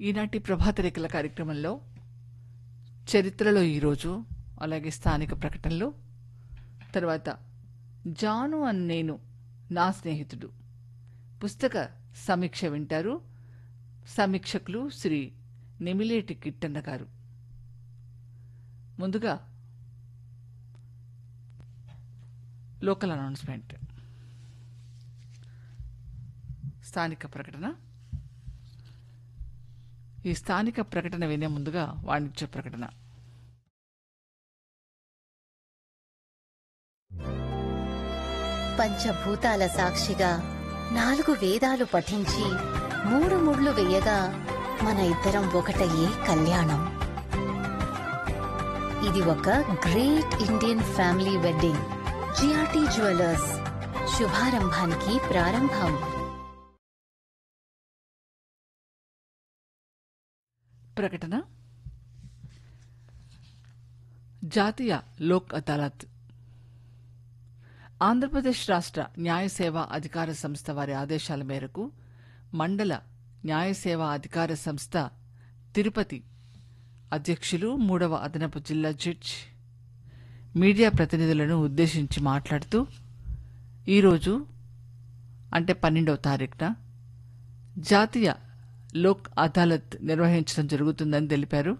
ఈనాటి ప్రభాత రేఖల కార్యక్రమంలో చరిత్రలో ఈరోజు అలాగే స్థానిక ప్రకటనలు తర్వాత జాను అని నేను నా స్నేహితుడు పుస్తక సమీక్ష వింటారు సమీక్షకులు శ్రీ నెమిలేటి కిట్టన్న గారు ముందుగా లోకల్ అనౌన్స్మెంట్ స్థానిక ప్రకటన ఈ స్థానిక ప్రకటన వినే ముందుగా వాణిజ్య ప్రకటన పంచభూతాల సాక్షిగా నాలుగు వేదాలు పఠించి మూడు ముళ్ళు వేయగా మన ఇద్దరం ఒకటయ్యే కళ్యాణం ఇది ఒక great Indian family wedding GRT jewellers శుభారంభానికి ప్రారంభం ప్రకటన జాతీయ లోక్ అదాలత్ ఆంధ్రప్రదేశ్ రాష్ట్ర న్యాయ సేవా అధికార సంస్థ వారి ఆదేశాల మేరకు మండల న్యాయ సేవా అధికార సంస్థ తిరుపతి అధ్యక్షులు మూడవ అదనపు జిల్లా జడ్జ్ మీడియా ప్రతినిధులను ఉద్దేశించి మాట్లాడుతూ ఈరోజు అంటే పన్నెండవ తారీఖున జాతీయ లోక్ అదాలత్ నిర్వహించడం జరుగుతుందని తెలిపారు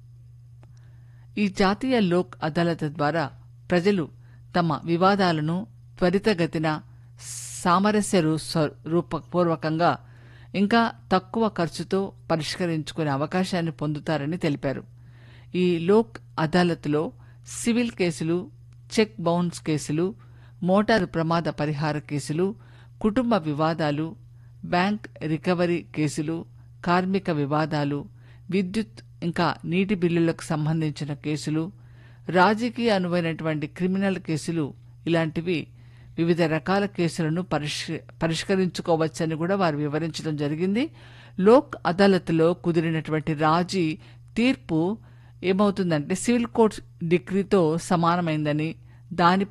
ఈ జాతీయ లోక్ అదాలత్ ద్వారా ప్రజలు తమ వివాదాలను త్వరితగతిన సామరస్య రు- స్వ- రూపపూర్వకంగా ఇంకా తక్కువ ఖర్చుతో పరిష్కరించుకునే అవకాశాన్ని పొందుతారని తెలిపారు ఈ లోక్ అదాలత్లో సివిల్ కేసులు చెక్ బౌన్స్ కేసులు మోటారు ప్రమాద పరిహార కేసులు కుటుంబ వివాదాలు బ్యాంక్ రికవరీ కేసులు కార్మిక వివాదాలు విద్యుత్ ఇంకా నీటి బిల్లులకు సంబంధించిన కేసులు రాజకీయ అనువైనటువంటి క్రిమినల్ కేసులు ఇలాంటివి వివిధ రకాల కేసులను పరిష్ పరిష్కరించుకోవచ్చని కూడా వారు వివరించడం జరిగింది లోక్ అదాలత్లో కుదిరినటువంటి రాజీ తీర్పు ఏమవుతుందంటే సివిల్ కోర్ట్ డిగ్రీతో సమానమైందని దాని